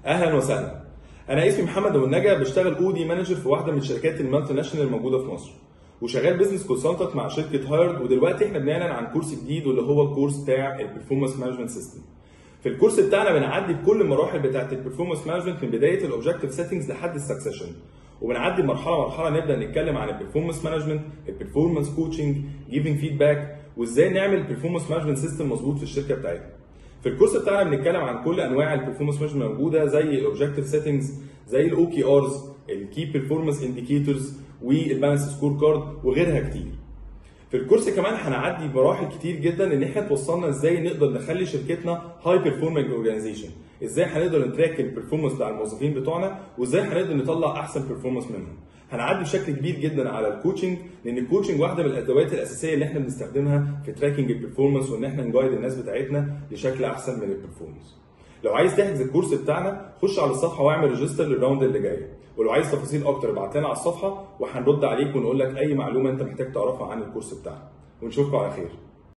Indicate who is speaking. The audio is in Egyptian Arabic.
Speaker 1: اهلا وسهلا انا اسمي محمد ابو النجا بشتغل اودي مانجر في واحده من الشركات المالتي ناشونال الموجوده في مصر وشغال بزنس كونسلتنت مع شركه هايرد ودلوقتي احنا بنعلن عن كورس جديد واللي هو الكورس بتاع البرفورمانس مانجمنت سيستم في الكورس بتاعنا بنعدي بكل المراحل بتاعه البرفورمانس مانجمنت من بدايه الاوبجكتيف سيتنجز لحد السكسيشن وبنعدي مرحله مرحله نبدا نتكلم عن البرفورمانس مانجمنت البرفورمانس كوتشنج جيفنج فيدباك وازاي نعمل البرفورمانس مانجمنت سيستم مظبوط في الشركه بتاعتنا في الكورس بتاعنا بنتكلم عن كل انواع البرفورمانس مانجمنت موجوده زي الاوبجكتيف سيتنجز زي الاو كي ارز الكي بيرفورمانس انديكيتورز والبالانس سكور كارد وغيرها كتير في الكورس كمان هنعدي بمراحل كتير جدا ان احنا توصلنا ازاي نقدر نخلي شركتنا هاي بيرفورمينج اورجانيزيشن ازاي هنقدر نتراك البرفورمانس بتاع الموظفين بتوعنا وازاي هنقدر نطلع احسن بيرفورمانس منهم هنعدي بشكل كبير جدا على الكوتشنج لان الكوتشنج واحده من الادوات الاساسيه اللي احنا بنستخدمها في تراكنج البرفورمانس وان احنا نجايد الناس بتاعتنا لشكل احسن من البرفورمانس لو عايز تحجز الكورس بتاعنا خش على الصفحه واعمل ريجستر للراوند اللي جاي ولو عايز تفاصيل اكتر ابعت لنا على الصفحه وهنرد عليك ونقول لك اي معلومه انت محتاج تعرفها عن الكورس بتاعنا ونشوفكم على خير